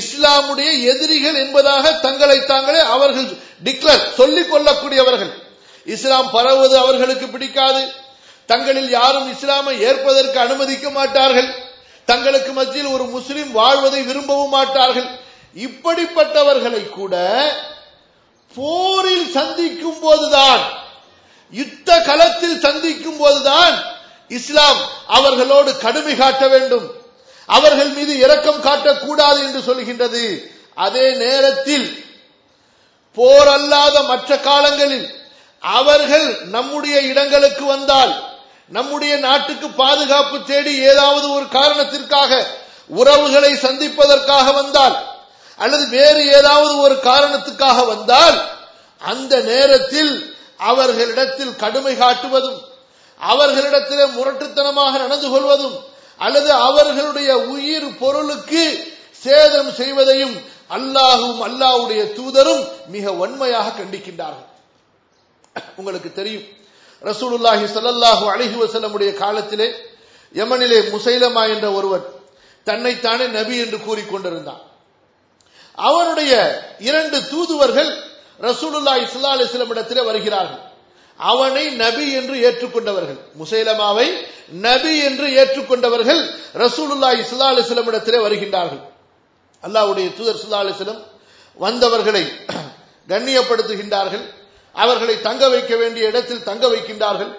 இஸ்லாமுடைய எதிரிகள் என்பதாக தங்களை தாங்களே அவர்கள் டிக்ளர் சொல்லிக் கொள்ளக்கூடியவர்கள் இஸ்லாம் பரவுவது அவர்களுக்கு பிடிக்காது தங்களில் யாரும் இஸ்லாமை ஏற்பதற்கு அனுமதிக்க மாட்டார்கள் தங்களுக்கு மத்தியில் ஒரு முஸ்லிம் வாழ்வதை விரும்பவும் மாட்டார்கள் இப்படிப்பட்டவர்களை கூட போரில் சந்திக்கும் போதுதான் யுத்த களத்தில் சந்திக்கும் போதுதான் இஸ்லாம் அவர்களோடு கடுமை காட்ட வேண்டும் அவர்கள் மீது இரக்கம் காட்டக்கூடாது என்று சொல்கின்றது அதே நேரத்தில் போர் அல்லாத மற்ற காலங்களில் அவர்கள் நம்முடைய இடங்களுக்கு வந்தால் நம்முடைய நாட்டுக்கு பாதுகாப்பு தேடி ஏதாவது ஒரு காரணத்திற்காக உறவுகளை சந்திப்பதற்காக வந்தால் அல்லது வேறு ஏதாவது ஒரு காரணத்துக்காக வந்தால் அந்த நேரத்தில் அவர்களிடத்தில் கடுமை காட்டுவதும் அவர்களிடத்திலே முரட்டுத்தனமாக நடந்து கொள்வதும் அல்லது அவர்களுடைய உயிர் பொருளுக்கு சேதம் செய்வதையும் அல்லாஹும் அல்லாஹ்வுடைய தூதரும் மிக வன்மையாக கண்டிக்கின்றார்கள் உங்களுக்கு தெரியும் ரசூலுல்லாஹி ஸல்லல்லாஹு அலைஹி வஸல்லமுடைய காலத்திலே யமனிலே முசைலமா என்ற ஒருவர் தன்னைத்தானே நபி என்று கூறிக்கொண்டிருந்தான் அவனுடைய இரண்டு தூதுவர்கள் ரசூலுல்லாஹி ஸல்லல்லாஹு அலைஹி வஸல்லம் இடத்திலே வருகிறார்கள் அவனை நபி என்று ஏற்றுக்கொண்டவர்கள் முசைலமாவை நபி என்று ஏற்றுக்கொண்டவர்கள் ரசூலுல்லாஹி ஸல்லல்லாஹு அலைஹி வஸல்லம் இடத்திலே வருகின்றார்கள் அல்லாஹ்வுடைய தூதர் ஸல்லல்லாஹு அலைஹி வஸல்லம் வந்தவர்களை கண்ணியப்படுத்துகின்றார்கள் அவர்களை தங்க வைக்க வேண்டிய இடத்தில் தங்க வைக்கின்றார்கள்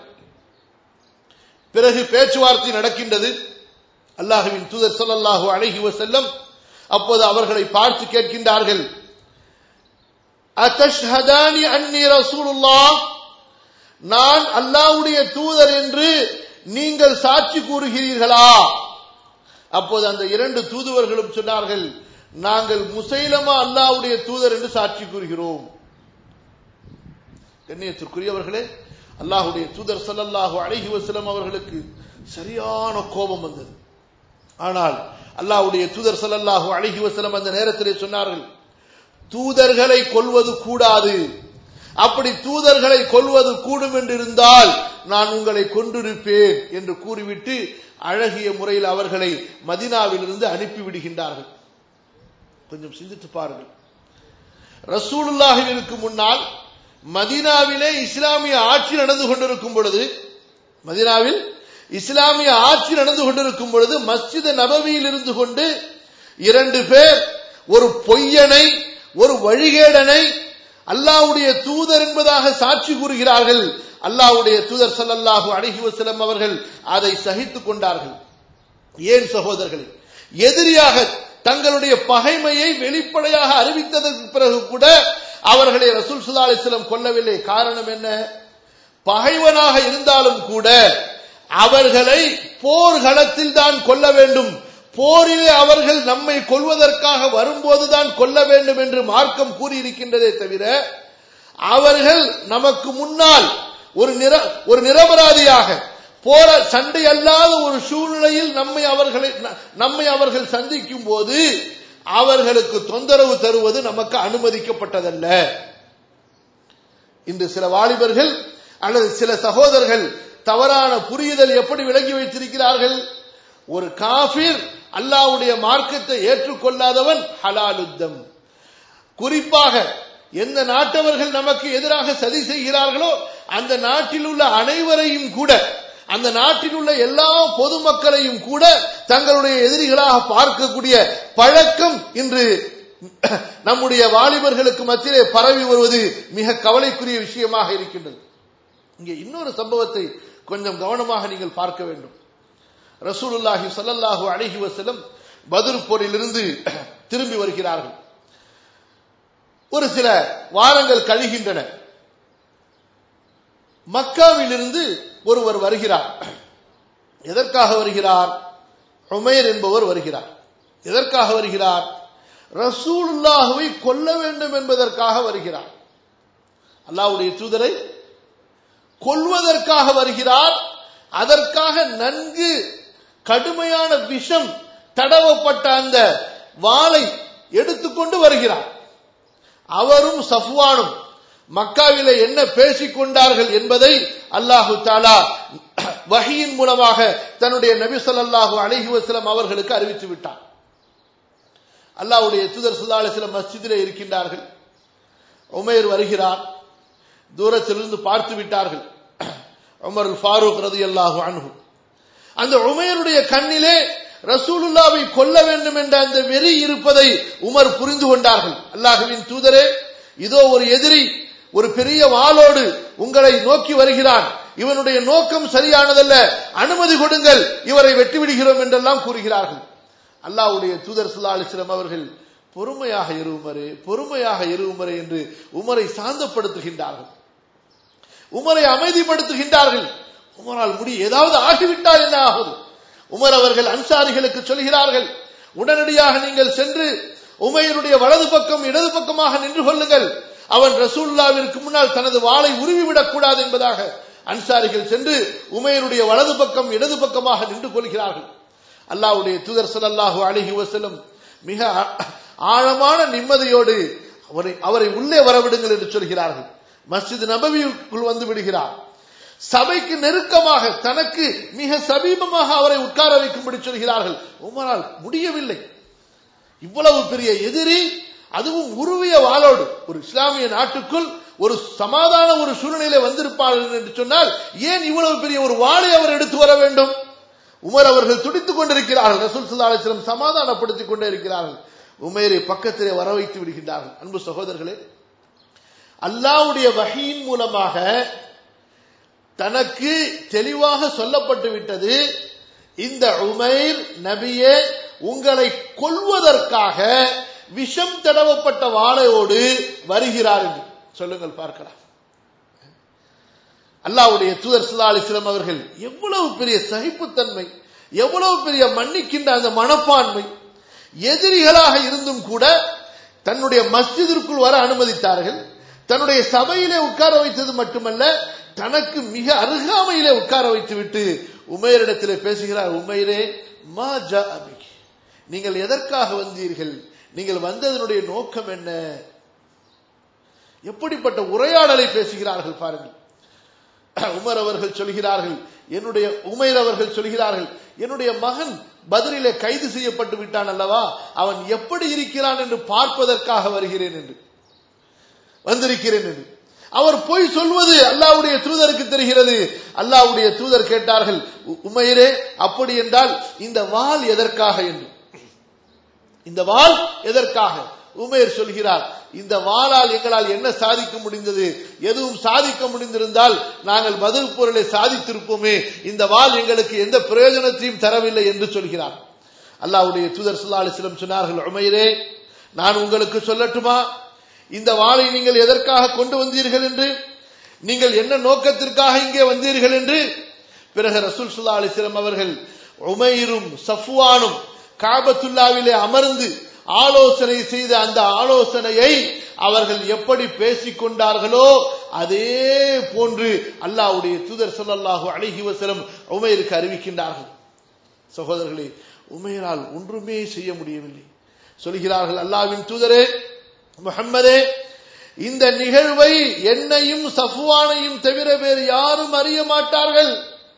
பிறகு பேச்சுவார்த்தை நடக்கின்றது அல்லாஹுவின் தூதர் ஸல்லல்லாஹு அலைஹி வஸல்லம் அப்போது அவர்களை பார்த்து கேட்கின்றார்கள் அத்தஷ்ஹதானி அன்னி ரசூலுல்லாஹ் நான் அல்லாஹ்வுடைய தூதர் என்று நீங்கள் சாட்சி கூறுகிறீர்களா அப்போது அந்த இரண்டு தூதுவர்களும் சொன்னார்கள் நாங்கள் முசைலமா அல்லாஹ்வுடைய தூதர் என்று சாட்சி கூறுகிறோம் கண்ணியத்திற்குரியவர்களே அல்லாஹுடைய தூதர் ஸல்லல்லாஹு அலைஹி வஸல்லம் அவர்களுக்கு சரியான கோபம் வந்தது ஆனால் அல்லாஹ்வுடைய தூதர் ஸல்லல்லாஹு அலைஹி வஸல்லம் அந்த நேரத்திலே சொன்னார்கள் தூதர்களை கொல்வது கூடாது அப்படி தூதர்களை கொல்வது கூடும் என்று இருந்தால் நான் உங்களை கொண்டிருப்பேன் என்று கூறிவிட்டு அழகிய முறையில் அவர்களை மதினாவிலிருந்து அனுப்பிவிடுகின்றார்கள் கொஞ்சம் சிந்தித்து பாருங்கள் ரசூலுல்லாஹிற்கு முன்னால் மதினாவிலே இஸ்லாமிய ஆட்சி நடந்து கொண்டிருக்கும் பொழுது மதினாவில் இஸ்லாமிய ஆட்சி நடந்து கொண்டிருக்கும் பொழுது மஸ்ஜித நபவியில் இருந்து கொண்டு இரண்டு பேர் ஒரு பொய்யனை ஒரு வழிகேடனை அல்லாஹ்வுடைய தூதர் என்பதாக சாட்சி கூறுகிறார்கள் அல்லாஹ்வுடைய தூதர் ஸல்லல்லாஹு அலைஹி வஸல்லம் அவர்கள் அதை சகித்துக் கொண்டார்கள் ஏன் சகோதரர்களே எதிரியாக தங்களுடைய பகைமையை வெளிப்படையாக அறிவித்ததற்கு பிறகு கூட அவர்களை ரசூல் சுல்லா அலிஸ்லம் கொல்லவில்லை காரணம் என்ன பகைவனாக இருந்தாலும் கூட அவர்களை போர்களத்தில் தான் கொல்ல வேண்டும் போரிலே அவர்கள் நம்மை கொல்வதற்காக வரும்போதுதான் கொல்ல வேண்டும் என்று மார்க்கம் கூறியிருக்கின்றதே தவிர அவர்கள் நமக்கு முன்னால் ஒரு நிர ஒரு நிரபராதியாக போர சண்டை அல்லாத ஒரு சூழ்நிலையில் நம்மை அவர்களை நம்மை அவர்கள் சந்திக்கும் போது அவர்களுக்கு தொந்தரவு தருவது நமக்கு அனுமதிக்கப்பட்டதல்ல இன்று சில வாலிபர்கள் அல்லது சில சகோதரர்கள் தவறான புரியுதல் எப்படி விளங்கி வைத்திருக்கிறார்கள் ஒரு காபிர் அல்லாவுடைய மார்க்கத்தை ஏற்றுக்கொள்ளாதவன் ஹலாலுத்தம் குறிப்பாக எந்த நாட்டவர்கள் நமக்கு எதிராக சதி செய்கிறார்களோ அந்த நாட்டில் உள்ள அனைவரையும் கூட அந்த நாட்டில் உள்ள எல்லா பொதுமக்களையும் கூட தங்களுடைய எதிரிகளாக பார்க்கக்கூடிய பழக்கம் இன்று நம்முடைய வாலிபர்களுக்கு மத்தியிலே பரவி வருவது மிக கவலைக்குரிய விஷயமாக இருக்கின்றது இங்கே இன்னொரு சம்பவத்தை கொஞ்சம் கவனமாக நீங்கள் பார்க்க வேண்டும் ரசூலுல்லாஹி ஸல்லல்லாஹு அலைஹி வஸல்லம் பத்ர் போரிலிருந்து திரும்பி வருகிறார்கள் ஒரு சில வாரங்கள் கழிகின்றன மக்காவிலிருந்து ஒருவர் வருகிறார் எதற்காக வருகிறார் உமைர் என்பவர் வருகிறார் எதற்காக வருகிறார் ரசூலுல்லாஹுவை கொல்ல வேண்டும் என்பதற்காக வருகிறார் அல்லாஹ்வுடைய தூதரை கொல்வதற்காக வருகிறார் அதற்காக நன்கு கடுமையான விஷம் தடவப்பட்ட அந்த வாளை எடுத்துக்கொண்டு வருகிறார் அவரும் சஃப்வானும் மக்காவிலே என்ன பேசிக் கொண்டார்கள் என்பதை அல்லாஹு தாலா வஹியின் மூலமாக தன்னுடைய நபி ஸல்லல்லாஹு அலைஹி வஸல்லம் அவர்களுக்கு அறிவித்து விட்டார் அல்லாஹ்வுடைய தூதர் ஸல்லல்லாஹு அலைஹி வஸல்லம் மஸ்ஜிதிலே இருக்கின்றார்கள் உமைர் வருகிறார் தூரத்திலிருந்து பார்த்து விட்டார்கள் உமர் ஃபாரூக் ரதியல்லாஹு அன்ஹு அந்த உமையருடைய கண்ணிலே ரசூலுல்லாவை கொல்ல வேண்டும் என்ற அந்த வெறி இருப்பதை உமர் புரிந்து கொண்டார்கள் அல்லாஹுவின் தூதரே இதோ ஒரு எதிரி ஒரு பெரிய வாளோடு உங்களை நோக்கி வருகிறான் இவனுடைய நோக்கம் சரியானதல்ல அனுமதி கொடுங்கள் இவரை வெட்டி விடுகிறோம் என்றெல்லாம் கூறுகிறார்கள் அல்லாஹ்வுடைய தூதர் சுல்லா அலிஸ்லாம் அவர்கள் பொறுமையாக இரு உமரே பொறுமையாக இரு உமரே என்று உமரை சாந்தப்படுத்துகின்றார்கள் உமரை அமைதிப்படுத்துகின்றார்கள் உமரால் முடி ஏதாவது ஆகிவிட்டால் என்ன ஆகுது உமர் அவர்கள் அன்சாரிகளுக்கு சொல்கிறார்கள் உடனடியாக நீங்கள் சென்று உமையருடைய வலது பக்கம் இடது பக்கமாக நின்று கொள்ளுங்கள் அவன் ரசூல்லாவிற்கு முன்னால் தனது வாளை உருவிவிடக் கூடாது என்பதாக அன்சாரிகள் சென்று உமையருடைய வலது பக்கம் இடது பக்கமாக நின்று கொள்கிறார்கள் அல்லாஹ்வுடைய தூதர் ஸல்லல்லாஹு அலைஹி வஸல்லம் மிக ஆழமான நிம்மதியோடு அவரை அவரை உள்ளே வரவிடுங்கள் என்று சொல்கிறார்கள் மஸ்ஜித் நபவியுக்குள் வந்து விடுகிறார் சபைக்கு நெருக்கமாக தனக்கு மிக சமீபமாக அவரை உட்கார வைக்கும்படி சொல்கிறார்கள் உமரால் முடியவில்லை இவ்வளவு பெரிய எதிரி அதுவும் உருவிய வாளோடு ஒரு இஸ்லாமிய நாட்டுக்குள் ஒரு சமாதான ஒரு சூழ்நிலை வந்திருப்பார்கள் என்று சொன்னால் ஏன் இவ்வளவு பெரிய ஒரு வாளை அவர் எடுத்து வர வேண்டும் உமர் அவர்கள் துடித்துக் கொண்டிருக்கிறார்கள் ரசூல் சல்லா அலிஸ்லம் சமாதானப்படுத்திக் கொண்டே இருக்கிறார்கள் உமேரை பக்கத்திலே வர வைத்து விடுகின்றார்கள் அன்பு சகோதரர்களே அல்லாவுடைய வகையின் மூலமாக தனக்கு தெளிவாக சொல்லப்பட்டு விட்டது இந்த உமைர் நபியே உங்களை கொல்வதற்காக விஷம் தடவப்பட்ட வாழையோடு வருகிறார் என்று சொல்லுங்கள் பார்க்கலாம் அல்லாவுடைய தூதர் சுல்லா அலிஸ்லாம் அவர்கள் எவ்வளவு பெரிய சகிப்புத்தன்மை எவ்வளவு பெரிய மன்னிக்கின்ற அந்த மனப்பான்மை எதிரிகளாக இருந்தும் கூட தன்னுடைய மஸ்ஜிதிற்குள் வர அனுமதித்தார்கள் தன்னுடைய சபையிலே உட்கார வைத்தது மட்டுமல்ல தனக்கு மிக அருகாமையிலே உட்கார வைத்து விட்டு உமையரிடத்திலே பேசுகிறார் உமையரே மா ஜா அபிக் நீங்கள் எதற்காக வந்தீர்கள் நீங்கள் வந்ததனுடைய நோக்கம் என்ன எப்படிப்பட்ட உரையாடலை பேசுகிறார்கள் பாருங்கள் உமர் அவர்கள் சொல்கிறார்கள் என்னுடைய உமைர் அவர்கள் சொல்கிறார்கள் என்னுடைய மகன் பதிலிலே கைது செய்யப்பட்டு விட்டான் அல்லவா அவன் எப்படி இருக்கிறான் என்று பார்ப்பதற்காக வருகிறேன் என்று வந்திருக்கிறேன் என்று அவர் போய் சொல்வது அல்லாவுடைய தூதருக்கு தெரிகிறது அல்லாவுடைய தூதர் கேட்டார்கள் உமையரே அப்படி என்றால் இந்த வால் எதற்காக என்று இந்த வால் எதற்காக உமேர் சொல்கிறார் இந்த வாளால் எங்களால் என்ன சாதிக்க முடிந்தது எதுவும் சாதிக்க முடிந்திருந்தால் நாங்கள் பதில் பொருளை சாதித்திருப்போமே இந்த வாள் எங்களுக்கு எந்த பிரயோஜனத்தையும் தரவில்லை என்று சொல்கிறார் அல்லாவுடைய தூதர் சுல்லா அலிஸ்லம் சொன்னார்கள் உமையரே நான் உங்களுக்கு சொல்லட்டுமா இந்த வாளை நீங்கள் எதற்காக கொண்டு வந்தீர்கள் என்று நீங்கள் என்ன நோக்கத்திற்காக இங்கே வந்தீர்கள் என்று பிறகு ரசூல் சுல்லா அலிஸ்லம் அவர்கள் உமைரும் சஃப்வானும் காபத்துல்லாவிலே அமர்ந்து ஆலோசனை செய்த அந்த ஆலோசனையை அவர்கள் எப்படி பேசிக் கொண்டார்களோ அதே போன்று அல்லாவுடைய தூதர் சொல்லல்லாஹு அழகி வசலம் உமையருக்கு அறிவிக்கின்றார்கள் சகோதரர்களே உமையரால் ஒன்றுமே செய்ய முடியவில்லை சொல்கிறார்கள் அல்லாவின் தூதரே முகம்மதே இந்த நிகழ்வை என்னையும் சஃப்வானையும் தவிர வேறு யாரும் அறிய மாட்டார்கள்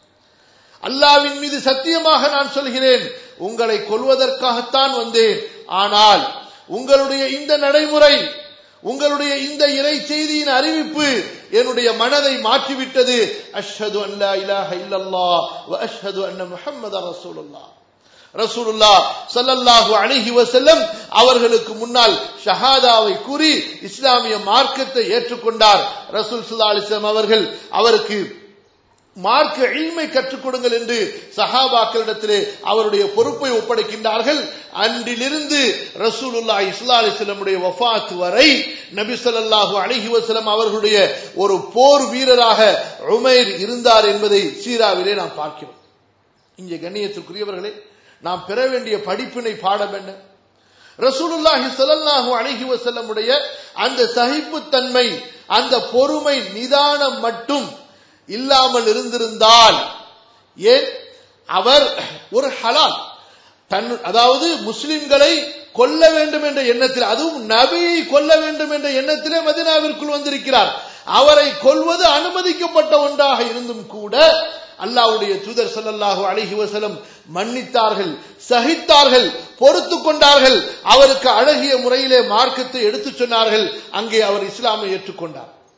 அல்லாவின் மீது சத்தியமாக நான் சொல்கிறேன் உங்களை கொல்வதற்காகத்தான் வந்தேன் ஆனால் உங்களுடைய இந்த நடைமுறை உங்களுடைய இந்த இறை செய்தியின் அறிவிப்பு என்னுடைய மனதை மாற்றிவிட்டது அஷ்ஹது அல்லா இலாஹ இல்லல்லா வ அஷ்ஹது அன்ன முஹம்மது ரசூலுல்லாஹ் ரசூலுல்லா சல்லல்லாஹு அலைஹி வஸல்லம் அவர்களுக்கு முன்னால் ஷஹாதாவை கூறி இஸ்லாமிய மார்க்கத்தை ஏற்றுக்கொண்டார் ரசூல் ஸல்லல்லாஹு அலைஹி வஸல்லம் அவர்கள் அவருக்கு மார்க்க இல்மை கற்றுக் கொடுங்கள் என்று சஹாபாக்களிடத்திலே அவருடைய பொறுப்பை ஒப்படைக்கின்றார்கள் அன்றிலிருந்து ரசூலுல்லா இஸ்லா அலிஸ்லமுடைய வஃபாத் வரை நபி ஸல்லல்லாஹு அலைஹி வஸல்லம் அவர்களுடைய ஒரு போர் வீரராக உமைர் இருந்தார் என்பதை சீராவிலே நாம் பார்க்கிறோம் இங்கே கண்ணியத்திற்குரியவர்களே நாம் பெற வேண்டிய படிப்பினை பாடம் என்ன ரசூலுல்லாஹி ஸல்லல்லாஹு அலைஹி வஸல்லமுடைய அந்த சகிப்புத்தன்மை அந்த பொறுமை நிதானம் மட்டும் இல்லாமல் இருந்திருந்தால் ஏன் அவர் ஒரு ஹலால் தன் அதாவது முஸ்லிம்களை கொல்ல வேண்டும் என்ற எண்ணத்தில் அதுவும் நபியை கொல்ல வேண்டும் என்ற எண்ணத்திலே மதினாவிற்குள் வந்திருக்கிறார் அவரை கொல்வது அனுமதிக்கப்பட்ட ஒன்றாக இருந்தும் கூட அல்லாவுடைய தூதர் சல்லல்லாஹு அழகி வசலம் மன்னித்தார்கள் சகித்தார்கள் பொறுத்து கொண்டார்கள் அவருக்கு அழகிய முறையிலே மார்க்கத்தை எடுத்துச் சொன்னார்கள் அங்கே அவர் இஸ்லாமை ஏற்றுக்கொண்டார்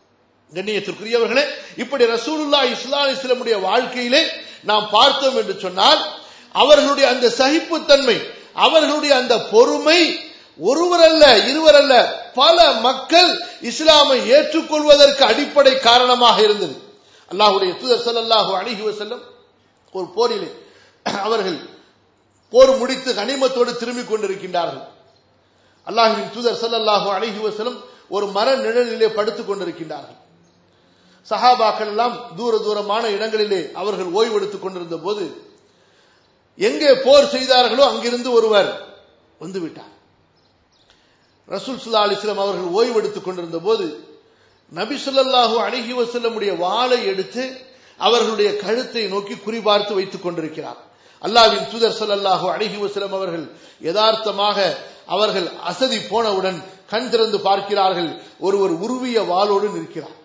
கண்ணியத்திற்குரியவர்களே இப்படி ரசூலுல்லா இஸ்லா இஸ்லமுடைய வாழ்க்கையிலே நாம் பார்த்தோம் என்று சொன்னால் அவர்களுடைய அந்த சகிப்புத்தன்மை அவர்களுடைய அந்த பொறுமை ஒருவர் அல்ல இருவர் அல்ல பல மக்கள் இஸ்லாமை ஏற்றுக்கொள்வதற்கு அடிப்படை காரணமாக இருந்தது அல்லாஹுடைய தூதர் ஸல்லல்லாஹு அலைஹி வஸல்லம் ஒரு போரிலே அவர்கள் போர் முடித்து கனிமத்தோடு திரும்பிக் கொண்டிருக்கின்றார்கள் அல்லாஹுவின் தூதர் ஸல்லல்லாஹு அலைஹி வஸல்லம் ஒரு மர நிழலிலே படுத்துக் கொண்டிருக்கின்றார்கள் சஹாபாக்கள் எல்லாம் தூர தூரமான இடங்களிலே அவர்கள் ஓய்வெடுத்துக் கொண்டிருந்த போது எங்கே போர் செய்தார்களோ அங்கிருந்து ஒருவர் வந்து விட்டார் ரசூல் சுல்லா அலிஸ்லாம் அவர்கள் ஓய்வெடுத்துக் கொண்டிருந்த போது நபி ஸல்லல்லாஹு அலைஹி வஸல்லமுடைய வாளை எடுத்து அவர்களுடைய கழுத்தை நோக்கி குறிபார்த்து வைத்துக் கொண்டிருக்கிறார் அல்லாவின் தூதர் ஸல்லல்லாஹு அலைஹி வஸல்லம் அவர்கள் யதார்த்தமாக அவர்கள் அசதி போனவுடன் கண் திறந்து பார்க்கிறார்கள் ஒருவர் உருவிய வாளோடு நிற்கிறார்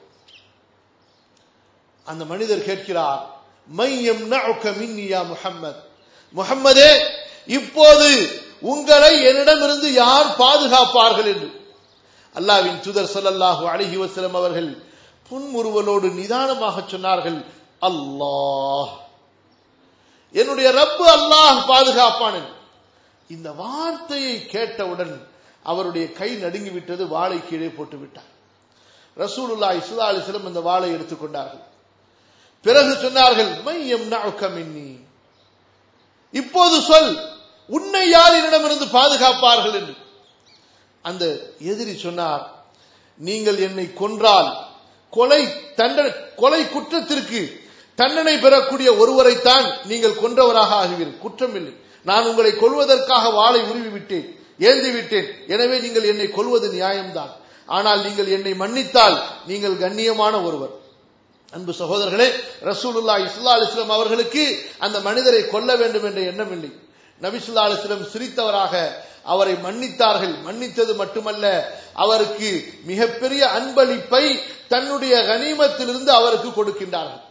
அந்த மனிதர் கேட்கிறார் மை யம்னஉக மின்னி யா முஹம்மத் முஹம்மதே இப்போது உங்களை என்னிடமிருந்து யார் பாதுகாப்பார்கள் என்று அல்லாவின் தூதர் ஸல்லல்லாஹு அலைஹி வஸல்லம் அவர்கள் புன்முறுவலோடு நிதானமாக சொன்னார்கள் அல்லாஹ் என்னுடைய ரப்பு அல்லாஹ் பாதுகாப்பான் என்று. இந்த வார்த்தையை கேட்டவுடன் அவருடைய கை நடுங்கி விட்டது வாளை கீழே போட்டு விட்டார் ரசூலுல்லாஹி ஸல்லல்லாஹு அலைஹி வஸல்லம் அந்த வாளை எடுத்துக்கொண்டார்கள் பிறகு சொன்னார்கள் மையம் மின்னி இப்போது சொல் உன்னை யார் என்னிடமிருந்து பாதுகாப்பார்கள் என்று அந்த எதிரி சொன்னார் நீங்கள் என்னை கொன்றால் கொலை தண்டனை கொலை குற்றத்திற்கு தண்டனை பெறக்கூடிய ஒருவரைத்தான் நீங்கள் கொன்றவராக ஆகுவீர்கள் குற்றம் இல்லை நான் உங்களை கொல்வதற்காக வாளை உருவி விட்டேன் ஏந்தி விட்டேன் எனவே நீங்கள் என்னை கொல்வது நியாயம்தான் ஆனால் நீங்கள் என்னை மன்னித்தால் நீங்கள் கண்ணியமான ஒருவர் அன்பு சகோதரர்களே ரசூலுல்லா இஸ்லா அலிஸ்லாம் அவர்களுக்கு அந்த மனிதரை கொல்ல வேண்டும் என்ற எண்ணம் இல்லை நபிசுல்லா அலிஸ்லம் சிரித்தவராக அவரை மன்னித்தார்கள் மன்னித்தது மட்டுமல்ல அவருக்கு மிகப்பெரிய அன்பளிப்பை தன்னுடைய கனிமத்திலிருந்து அவருக்கு கொடுக்கின்றார்கள்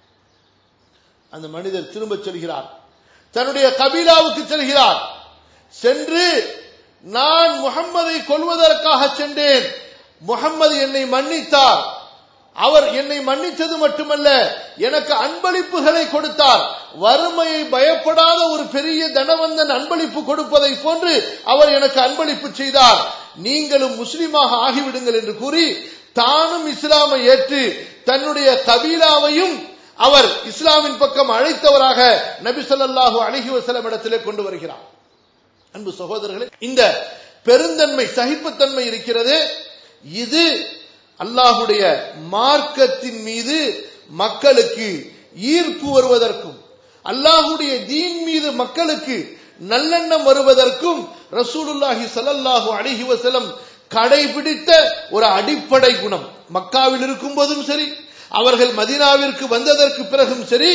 அந்த மனிதர் திரும்பச் செல்கிறார் தன்னுடைய கபீலாவுக்கு செல்கிறார் சென்று நான் முகம்மதை கொல்வதற்காக சென்றேன் முகம்மது என்னை மன்னித்தார் அவர் என்னை மன்னித்தது மட்டுமல்ல எனக்கு அன்பளிப்புகளை கொடுத்தார் வறுமையை பயப்படாத ஒரு பெரிய தனவந்தன் அன்பளிப்பு கொடுப்பதை போன்று அவர் எனக்கு அன்பளிப்பு செய்தார் நீங்களும் முஸ்லிமாக ஆகிவிடுங்கள் என்று கூறி தானும் இஸ்லாமை ஏற்று தன்னுடைய கபீலாவையும் அவர் இஸ்லாமின் பக்கம் அழைத்தவராக நபி ஸல்லல்லாஹு அலைஹி வஸல்லம் இடத்திலே கொண்டு வருகிறார் அன்பு சகோதரர்களே இந்த பெருந்தன்மை சகிப்புத்தன்மை இருக்கிறது இது அல்லாஹுடைய மார்க்கத்தின் மீது மக்களுக்கு ஈர்ப்பு வருவதற்கும் அல்லாஹுடைய தீன் மீது மக்களுக்கு நல்லெண்ணம் வருவதற்கும் ரசூலுல்லாஹி ஸல்லல்லாஹு அலைஹி வஸல்லம் கடைபிடித்த ஒரு அடிப்படை குணம் மக்காவில் இருக்கும் போதும் சரி அவர்கள் மதீனாவிற்கு வந்ததற்கு பிறகும் சரி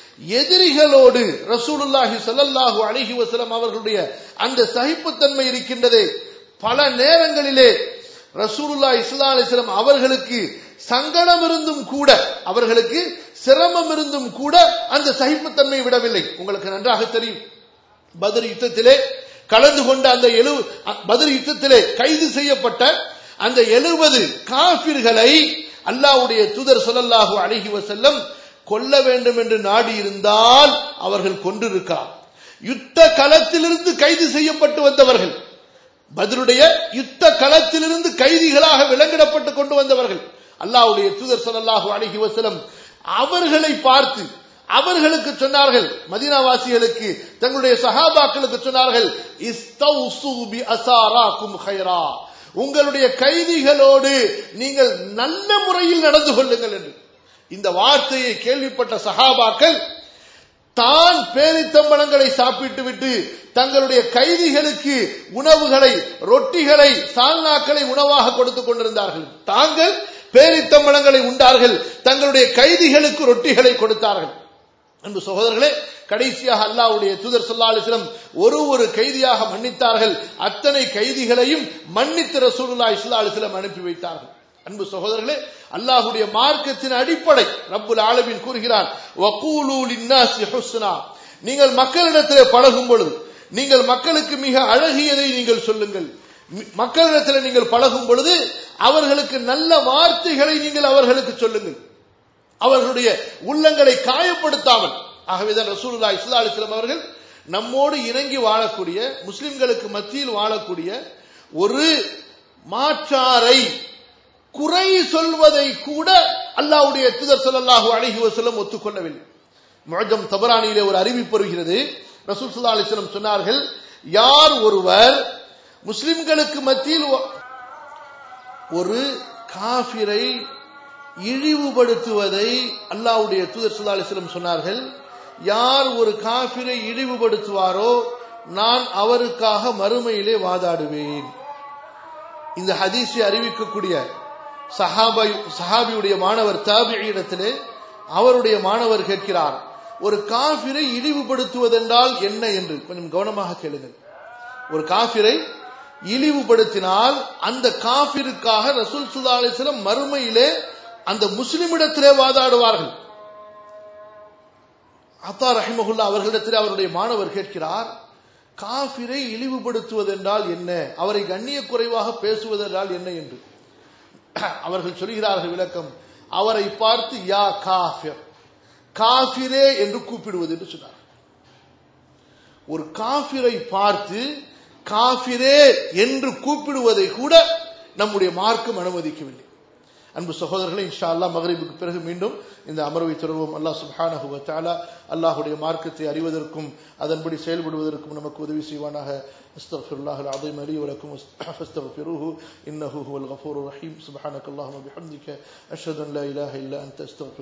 எதிரிகளோடு ரசூலுல்லாஹி ஸல்லல்லாஹு அலைஹி வஸல்லம் அவர்களுடைய அந்த சகிப்புத்தன்மை இருக்கின்றதே பல நேரங்களிலே ரசூலுல்லா இஸ்லா அலிஸ்லாம் அவர்களுக்கு சங்கடம் இருந்தும் கூட அவர்களுக்கு சிரமம் இருந்தும் கூட அந்த சகிப்புத்தன்மை விடவில்லை உங்களுக்கு நன்றாக தெரியும் பத்ர் யுத்தத்திலே கலந்து கொண்ட அந்த எழு பத்ர் யுத்தத்திலே கைது செய்யப்பட்ட அந்த எழுபது காபிர்களை அல்லாஹ்வுடைய தூதர் ஸல்லல்லாஹு அலைஹி வஸல்லம் கொல்ல வேண்டும் என்று நாடி இருந்தால் அவர்கள் கொண்டிருக்கிறார் யுத்த களத்திலிருந்து கைது செய்யப்பட்டு வந்தவர்கள் பத்ருடைய யுத்த களத்திலிருந்து கைதிகளாக விலங்கிடப்பட்டு கொண்டு வந்தவர்கள் அல்லாஹ்வுடைய தூதர் ஸல்லல்லாஹு அலைஹி வஸல்லம் அவர்களை பார்த்து அவர்களுக்கு சொன்னார்கள் மதீனாவாசிகளுக்கு தங்களுடைய சஹாபாக்களுக்கு சொன்னார்கள் இஸ்தௌசு பி அசாராக்கும் ஹைரா உங்களுடைய கைதிகளோடு நீங்கள் நல்ல முறையில் நடந்து கொள்ளுங்கள் என்று இந்த வார்த்தையை கேள்விப்பட்ட சஹாபாக்கள் தான் பேரித்தம்பழங்களை சாப்பிட்டு விட்டு தங்களுடைய கைதிகளுக்கு உணவுகளை ரொட்டிகளை சால்னாக்களை உணவாக கொடுத்துக் கொண்டிருந்தார்கள் தாங்கள் பேரித்தம்பழங்களை உண்டார்கள் தங்களுடைய கைதிகளுக்கு ரொட்டிகளை கொடுத்தார்கள் அன்பு சகோதரர்களே கடைசியாக அல்லாஹ்வுடைய தூதர் ஸல்லல்லாஹு அலைஹி வஸல்லம் ஒரு ஒரு கைதியாக மன்னித்தார்கள் அத்தனை கைதிகளையும் மன்னித்து ரசூலுல்லாஹி ஸல்லல்லாஹு அலைஹி வஸல்லம் அனுப்பி வைத்தார்கள் அன்பு சகோதரர்களே அல்லாஹ்வுடைய மார்க்கத்தின் அடிப்படை ரப்புல் ஆலமீன் கூறுகிறார் வகூலு லின்னாசி ஹுஸ்னா நீங்கள் மக்களிடத்திலே பழகும் பொழுது நீங்கள் மக்களுக்கு மிக அழகியதை நீங்கள் சொல்லுங்கள் மி- மக்களிடத்தில் நீங்கள் பழகும் பொழுது அவர்களுக்கு நல்ல வார்த்தைகளை நீங்கள் அவர்களுக்கு சொல்லுங்கள் அவர்களுடைய உள்ளங்களை காயப்படுத்தாமல் ஆகவேதான் ரசூலுல்லாஹி ஸல்லல்லாஹு அலைஹி வஸல்லம் அவர்கள் நம்மோடு இணங்கி வாழக்கூடிய முஸ்லிம்களுக்கு மத்தியில் வாழக்கூடிய ஒரு மாற்றாரை குறை சொல்வதை கூட அல்லாஹ்வுடைய தூதர் ஸல்லல்லாஹு அலைஹி வஸல்லம் ஒத்துக்கொள்ளவில்லை முஅஜம் தபரானியிலே ஒரு அறிவிப்பு வருகிறது ரசூல் ஸல்லல்லாஹு அலைஹி வஸல்லம் சொன்னார்கள் யார் ஒருவர் முஸ்லிம்களுக்கு மத்தியில் ஒ- ஒரு காஃபிரை இழிவுபடுத்துவதை அல்லாஹ்வுடைய தூதர் ஸல்லல்லாஹு அலைஹி வஸல்லம் சொன்னார்கள் யார் ஒரு காஃபிரை இழிவுபடுத்துவாரோ நான் அவருக்காக மறுமையிலே வாதாடுவேன் இந்த ஹதீஸை அறிவிக்கக்கூடிய சஹாபை சஹாபியுடைய மாணவர் தாபியிடத்திலே அவருடைய மாணவர் கேட்கிறார் ஒரு காஃபிரை இழிவுபடுத்துவதென்றால் என்ன என்று கொஞ்சம் கவனமாக கேளுங்கள் ஒரு காஃபிரை இழிவுபடுத்தினால் அந்த காஃபிருக்காக ரசூல் சுல்லா அலிஸ்லம் மறுமையிலே அந்த முஸ்லிமிடத்திலே வாதாடுவார்கள் அத்தா ரஹிமகுல்லா அவர்களிடத்தில் அவருடைய மாணவர் கேட்கிறார் காஃபிரை இழிவுபடுத்துவதென்றால் என்ன அவரை கண்ணிய குறைவாக பேசுவதென்றால் என்ன என்று அவர்கள் சொல்கிறார்கள் விளக்கம் அவரை பார்த்து யா காஃபிர் காஃபிரே என்று கூப்பிடுவது என்று சொன்னார் ஒரு காஃபிரை பார்த்து காஃபிரே என்று கூப்பிடுவதை கூட நம்முடைய மார்க்கம் அனுமதிக்கவில்லை அன்பு சகோதரர்களே இன்ஷா அல்லாஹ் மகரிபுக்கு பிறகு மீண்டும் இந்த அமர்வை தொடர்வோம் அல்லாஹ் சுப்ஹானஹு வ தஆலா அல்லாஹ்வுடைய மார்க்கத்தை அறிவதற்கும் அதன்படி செயல்படுவதற்கும் நமக்கு உதவி செய்வானாக அஸ்தக்ஃபிருல்லாஹ் அல்-அஸீம் லி வ லக்கும் ஃபஸ்தக்ஃபிருஹு இன்னஹு ஹுவல் கஃபூருர் ரஹீம் சுப்ஹானக அல்லாஹும்ம பிஹம்திக அஷ்ஹது அன் லா இலாஹா இல்லா அன்த அஸ்தக்ஃபிருக்க